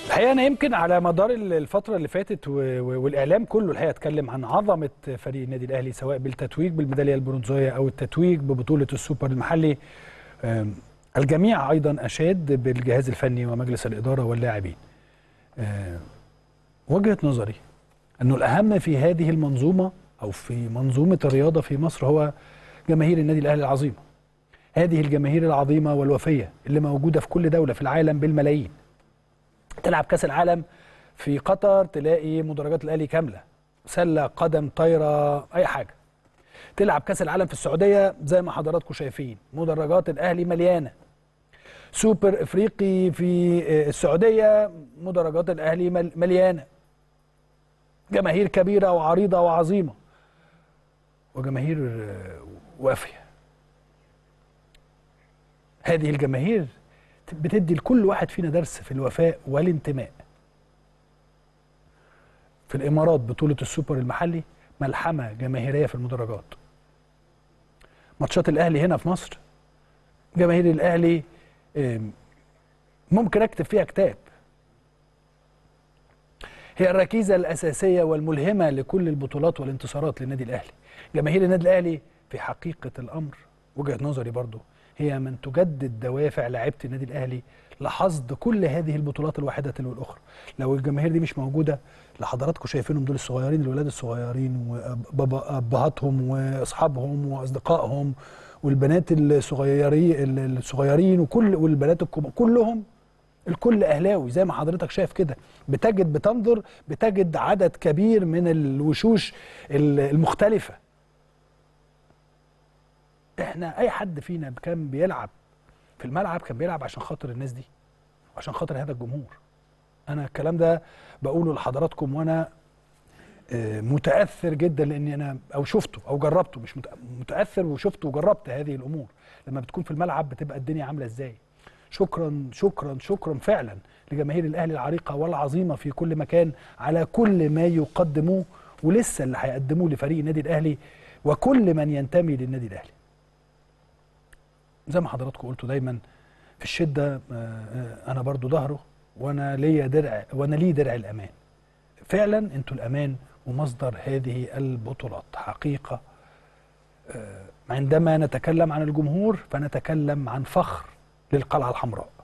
الحقيقه انا يمكن على مدار الفتره اللي فاتت و- و- والاعلام كله الحقيقه اتكلم عن عظمه فريق النادي الاهلي سواء بالتتويج بالميداليه البرونزيه او التتويج ببطوله السوبر المحلي آم، الجميع ايضا اشاد بالجهاز الفني ومجلس الاداره واللاعبين آم، وجهه نظري انه الاهم في هذه المنظومه او في منظومه الرياضه في مصر هو جماهير النادي الاهلي العظيمه هذه الجماهير العظيمه والوفيه اللي موجوده في كل دوله في العالم بالملايين تلعب كاس العالم في قطر تلاقي مدرجات الاهلي كامله سله قدم طايره اي حاجه تلعب كاس العالم في السعوديه زي ما حضراتكم شايفين مدرجات الاهلي مليانه سوبر افريقي في السعوديه مدرجات الاهلي مل- مليانه جماهير كبيره وعريضه وعظيمه وجماهير آه، وافيه هذه الجماهير بتدي لكل واحد فينا درس في الوفاء والانتماء في الامارات بطوله السوبر المحلي ملحمه جماهيريه في المدرجات ماتشات الاهلي هنا في مصر جماهير الاهلي آم، ممكن اكتب فيها كتاب هي الركيزه الاساسيه والملهمه لكل البطولات والانتصارات للنادي الاهلي جماهير النادي الاهلي في حقيقه الامر وجهه نظري برضو هي من تجدد دوافع لاعيبه النادي الاهلي لحصد كل هذه البطولات الواحده تلو الاخرى لو الجماهير دي مش موجوده اللي حضراتكم شايفينهم دول الصغيرين الولاد الصغيرين وابهاتهم واصحابهم واصدقائهم والبنات الصغيرين الصغيرين وكل والبنات الكبار كلهم الكل اهلاوي زي ما حضرتك شايف كده بتجد بتنظر بتجد عدد كبير من الوشوش المختلفه احنا اي حد فينا كان بيلعب في الملعب كان بيلعب عشان خاطر الناس دي عشان خاطر هذا الجمهور انا الكلام ده بقوله لحضراتكم وانا آه، متاثر جدا لاني انا او شفته او جربته مش مت- متاثر وشفته وجربت هذه الامور لما بتكون في الملعب بتبقى الدنيا عامله ازاي شكرا شكرا شكرا فعلا لجماهير الاهلي العريقه والعظيمه في كل مكان على كل ما يقدموه ولسه اللي هيقدموه لفريق النادي الاهلي وكل من ينتمي للنادي الاهلي زي ما حضراتكم قلتوا دايما في الشده آه، آه، انا برضو ظهره وانا ليا درع وانا لي درع الامان فعلا انتوا الامان ومصدر هذه البطولات حقيقه آه، عندما نتكلم عن الجمهور فنتكلم عن فخر للقلعه الحمراء